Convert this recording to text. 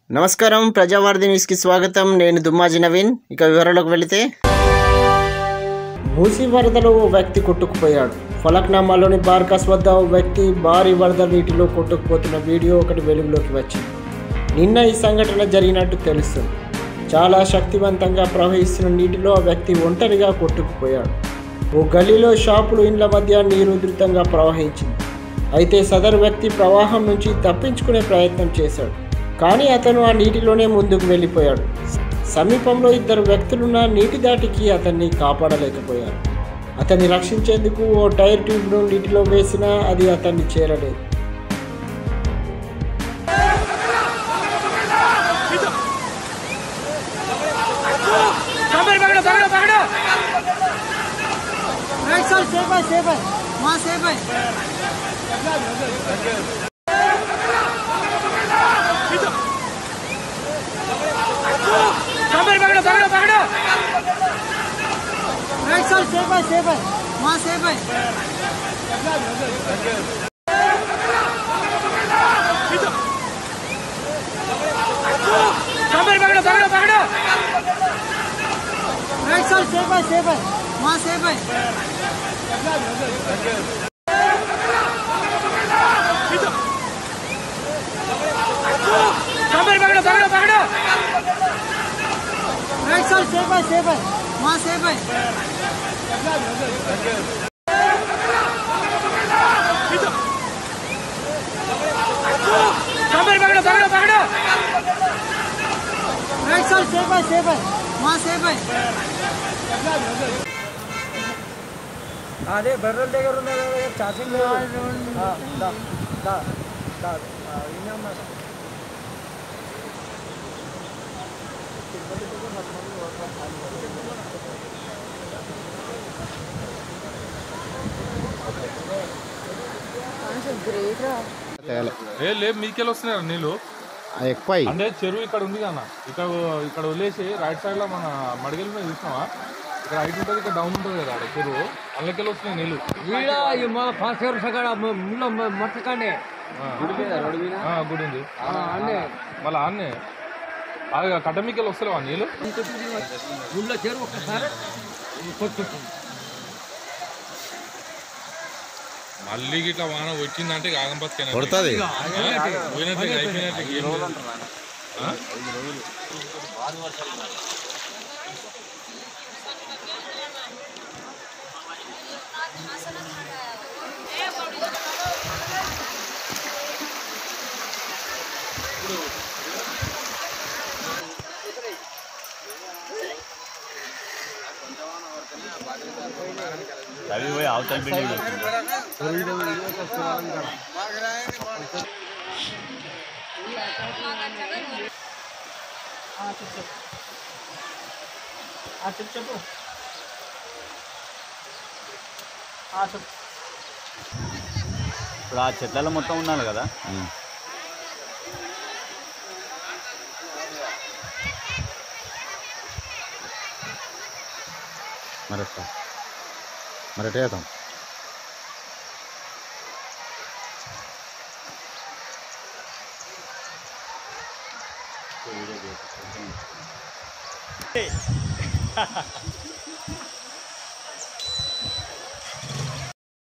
నమస్కారం ప్రజావార్ది న్యూస్కి స్వాగతం నేను దుమ్మాజి నవీన్ ఇక వివరాలకు వెళితే మూసి వరదలో ఓ వ్యక్తి కొట్టుకుపోయాడు ఫలక్నామాలోని బార్కాస్ వద్ద ఓ వ్యక్తి భారీ వరద నీటిలో కొట్టుకుపోతున్న వీడియో ఒకటి వెలుగులోకి వచ్చింది నిన్న ఈ సంఘటన జరిగినట్టు తెలుస్తుంది చాలా శక్తివంతంగా ప్రవహిస్తున్న నీటిలో ఆ వ్యక్తి ఒంటరిగా కొట్టుకుపోయాడు ఓ గల్లీలో షాపులు ఇండ్ల మధ్య నీరు ఉధృతంగా ప్రవహించింది అయితే సదరు వ్యక్తి ప్రవాహం నుంచి తప్పించుకునే ప్రయత్నం చేశాడు కానీ అతను ఆ నీటిలోనే ముందుకు వెళ్ళిపోయాడు సమీపంలో ఇద్దరు వ్యక్తులున్న నీటి దాటికి అతన్ని కాపాడలేకపోయారు అతన్ని రక్షించేందుకు ఓ టైర్ ట్యూబ్ను నీటిలో వేసినా అది అతన్ని చేరలేదు पकड़ो पकड़ो पकड़ो पकड़ो राइट साइड सेफ है सेफ है वहाँ सेफ है पकड़ो पकड़ो पकड़ो पकड़ो राइट साइड सेफ है सेफ है वहाँ सेफ है पकड़ो पकड़ो पकड़ो पकड़ो राइट साइड सेफ है सेफ है वहाँ सेफ है पकड़ो पकड़ो पकड़ो पकड़ो राइट साइड सेफ है सेफ है वहाँ सेफ है पकड़ो पकड़ो पकड़ो पकड़ो राइट साइड सेफ है सेफ है वहाँ सेफ है అదే బెర్రల దగ్గర ఉన్న ఛార్జింగ్ ఏ లేదు మీకెళ్ళి వస్తున్నాయి నీళ్ళు ఎక్కువ అంటే చెరువు ఇక్కడ ఉంది కదా ఇక్కడ ఇక్కడ వదిలేసి రైట్ సైడ్ లో మన మడిగల మీద చూసినావా ఇక్కడ హైట్ ఉంటుంది ఇక్కడ డౌన్ ఉంటుంది కదా ఆడ చెరువు అందులోకెళ్ళి వస్తున్నాయి నీళ్ళు వీడ మా ఫాస్ట్ ఇయర్ సగడ ముళ్ళ మట్టకండి ఆ. ఆ, గుడి ఉంది అన్నీ మళ్ళీ ఆన్నే అది కట్ట మీకెళ్ళి వస్తలేవా నీళ్ళు ముళ్ళ చెరువు ఒక్కసారి కొట్టుకుంటుంది మళ్ళీ ఇట్లా వాన వచ్చిందంటే ఇక ఆగం బతికైనా కొడుతుంది పోయినట్టు ఇక అయిపోయినట్టు ఇక ఏం లేదు. ఆ? అవి పోయి అవతల బిల్డింగ్ ఇప్పుడు ఆ చెట్లలో మొత్తం ఉండాలి కదా మరి ఎట్లా? మరి ఎట్లా చేద్దాం